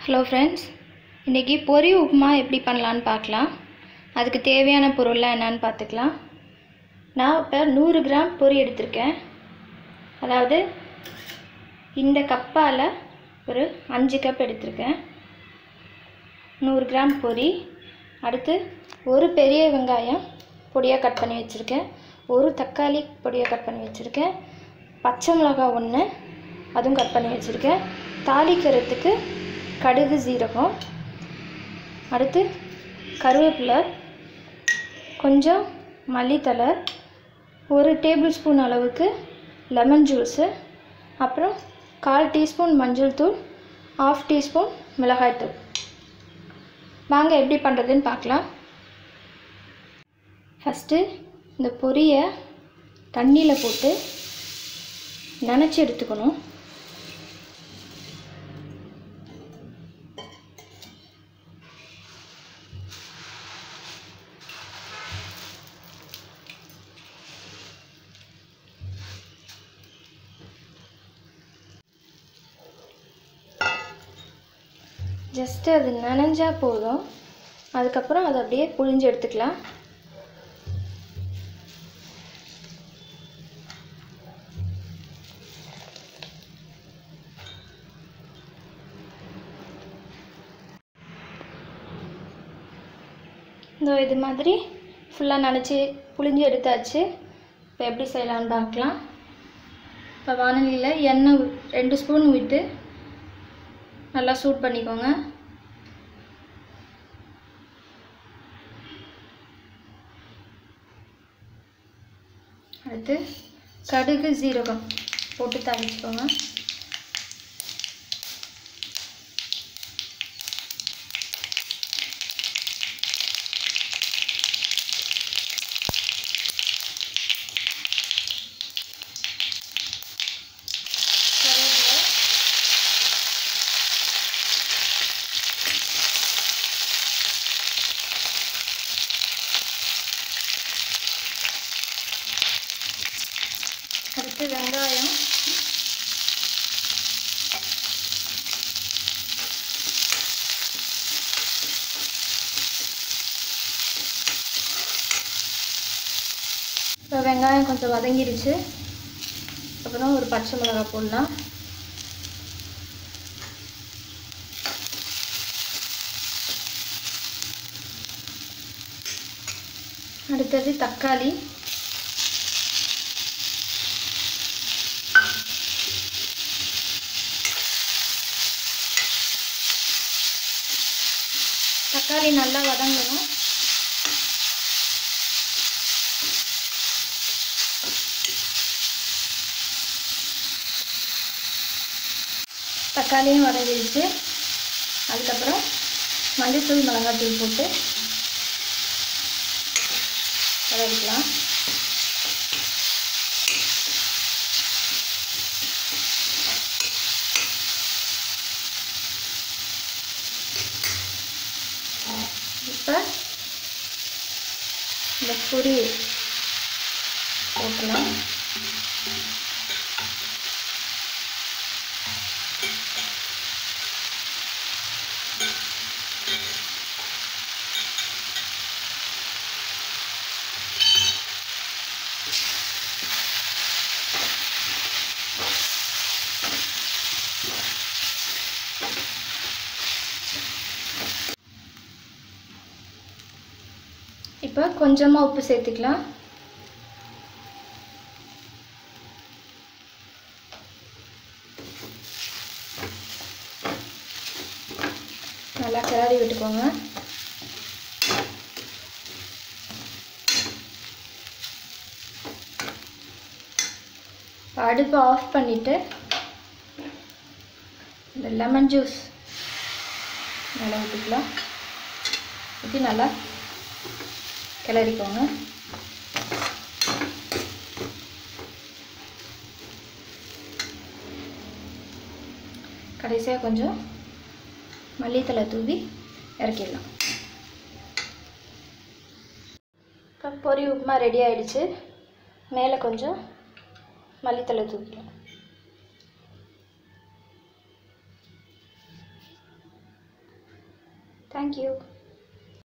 hello friends இன்றைக்கி பொரி உப்புமா எப்படி பண்ணலான்னு பார்க்கலாம் அதுக்கு தேவையான பொருள்லாம் என்னன்னு பார்த்துக்கலாம் நான் இப்போ நூறு கிராம் பொரி எடுத்திருக்கேன் அதாவது இந்த கப்பால் ஒரு அஞ்சு கப் எடுத்திருக்கேன் நூறு கிராம் பொரி அடுத்து ஒரு பெரிய வெங்காயம் பொடியாக கட் பண்ணி வச்சுருக்கேன் ஒரு தக்காளி பொடியாக கட் பண்ணி வச்சுருக்கேன் பச்சை மிளகாய் ஒன்று அதுவும் கட் பண்ணி வச்சுருக்கேன் தாளிக்கிறதுக்கு கடுகு சீரகம் அடுத்து கருவேப்பிலை கொஞ்சம் மல்லித்தலை ஒரு டேபிள் ஸ்பூன் அளவுக்கு லெமன் ஜூஸு அப்புறம் கால் டீஸ்பூன் மஞ்சள் தூள் ஆஃப் டீஸ்பூன் மிளகாய்த்தூள் வாங்க எப்படி பண்ணுறதுன்னு பார்க்கலாம் ஃபஸ்ட்டு இந்த பொரியை தண்ணியில் போட்டு நனைச்சி எடுத்துக்கணும் ஜஸ்ட்டு அது நனைஞ்சா போதும் அதுக்கப்புறம் அதை அப்படியே புழிஞ்சு எடுத்துக்கலாம் இதோ இது மாதிரி ஃபுல்லாக நனைச்சி புழிஞ்சு எடுத்தாச்சு இப்போ எப்படி செய்யலான்னு பார்க்கலாம் இப்போ வானொலியில் எண்ணெய் வி- ரெண்டு ஸ்பூன் விட்டு நல்லா சூட் பண்ணிக்கோங்க அடுத்து கடுகு சீரகம் போட்டு தாளிச்சுக்கோங்க கருவேப்பிலை அடுத்து வெங்காயம் இப்போ வெங்காயம் கொஞ்சம் வதங்கிடுச்சு அப்புறம் ஒரு பச்சை மிளகாய் போடலாம் அடுத்தது தக்காளி தக்காளி நல்லா வதங்கணும் தக்காளியும் வதங்கிடுச்சு அதுக்கப்புறம் மஞ்சள்தூள் மிளகாத்தூள் போட்டு வதக்கிக்கலாம் இப்போ இந்த பொரி போட்டலாம் இப்போ கொஞ்சமாக உப்பு சேர்த்துக்கலாம் நல்லா கிளறி விட்டுக்கோங்க இப்போ அடுப்பை ஆஃப் பண்ணிவிட்டு இந்த லெமன் ஜூஸ் நல்லா ஊற்றிக்கலாம் ஊற்றி நல்லா கிளறிக்கோங்க கடைசியாக கொஞ்சம் மல்லித்தலை தூவி இறக்கிடலாம் இப்போ பொரி உப்புமா ரெடி ஆயிடுச்சு மேலே கொஞ்சம் மல்லித்தலை தூக்கிக்கலாம் தேங்க்யூ